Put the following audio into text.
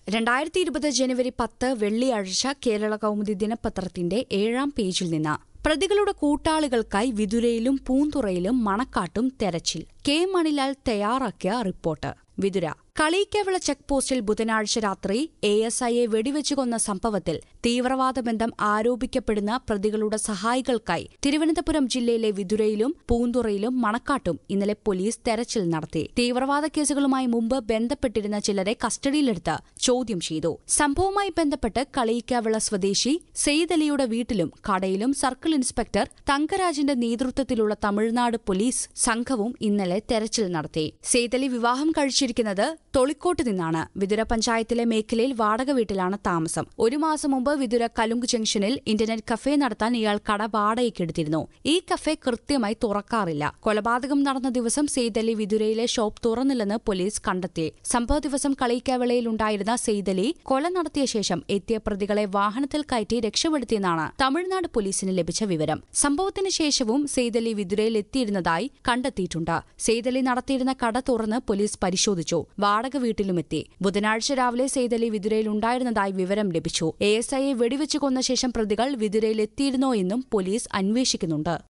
രണ്ടായിരത്തി ഇരുപത് ജനുവരി പത്ത് വെള്ളിയാഴ്ച കേരള കൗമുദി ദിനപത്രത്തിന്റെ ഏഴാം പേജിൽ നിന്ന് പ്രതികളുടെ കൂട്ടാളികൾക്കായി വിതുരയിലും പൂന്തുറയിലും മണക്കാട്ടും തെരച്ചിൽ കെ മണിലാൽ തയ്യാറാക്കിയ റിപ്പോർട്ട് വിതുര കളീക്കവിള ചെക്ക് പോസ്റ്റിൽ ബുധനാഴ്ച രാത്രി എ എസ് ഐയെ വെടിവെച്ചു കൊന്ന സംഭവത്തിൽ തീവ്രവാദ ബന്ധം ആരോപിക്കപ്പെടുന്ന പ്രതികളുടെ സഹായികൾക്കായി തിരുവനന്തപുരം ജില്ലയിലെ വിതുരയിലും പൂന്തുറയിലും മണക്കാട്ടും ഇന്നലെ പോലീസ് തെരച്ചിൽ നടത്തി തീവ്രവാദ കേസുകളുമായി മുമ്പ് ബന്ധപ്പെട്ടിരുന്ന ചിലരെ കസ്റ്റഡിയിലെടുത്ത് ചോദ്യം ചെയ്തു സംഭവവുമായി ബന്ധപ്പെട്ട് കളീക്കാവിള സ്വദേശി സെയ്ദ് അലിയുടെ വീട്ടിലും കടയിലും സർക്കിൾ ഇൻസ്പെക്ടർ തങ്കരാജിന്റെ നേതൃത്വത്തിലുള്ള തമിഴ്നാട് പോലീസ് സംഘവും ഇന്നലെ തെരച്ചിൽ നടത്തി സെയ്ദ് അലി വിവാഹം കഴിച്ചിരിക്കുന്നത് തൊളിക്കോട്ട് നിന്നാണ് വിതുര പഞ്ചായത്തിലെ മേഖലയിൽ വാടക വീട്ടിലാണ് താമസം ഒരു മാസം മുമ്പ് വിതുര കലുങ്ക് ജംഗ്ഷനിൽ ഇന്റർനെറ്റ് കഫേ നടത്താൻ ഇയാൾ കട വാടകയ്ക്കെടുത്തിരുന്നു ഈ കഫേ കൃത്യമായി തുറക്കാറില്ല കൊലപാതകം നടന്ന ദിവസം സെയ്ദലി വിതുരയിലെ ഷോപ്പ് തുറന്നില്ലെന്ന് പോലീസ് കണ്ടെത്തി സംഭവ ദിവസം കളയിക്കാവിളയിൽ ഉണ്ടായിരുന്ന സെയ്ദലി കൊല നടത്തിയ ശേഷം എത്തിയ പ്രതികളെ വാഹനത്തിൽ കയറ്റി രക്ഷപ്പെടുത്തിയെന്നാണ് തമിഴ്നാട് പോലീസിന് ലഭിച്ച വിവരം സംഭവത്തിന് ശേഷവും സെയ്ദലി വിതുരയിൽ എത്തിയിരുന്നതായി കണ്ടെത്തിയിട്ടുണ്ട് സെയ്ദലി നടത്തിയിരുന്ന കട തുറന്ന് പോലീസ് പരിശോധിച്ചു വാടക വീട്ടിലുമെത്തി ബുധനാഴ്ച രാവിലെ സെയ്ദലി വിതുരയിൽ ഉണ്ടായിരുന്നതായി വിവരം ലഭിച്ചു എ എസ് ഐയെ വെടിവെച്ചു കൊന്ന ശേഷം പ്രതികൾ വിതുരയിൽ എത്തിയിരുന്നോ എന്നും പോലീസ് അന്വേഷിക്കുന്നുണ്ട്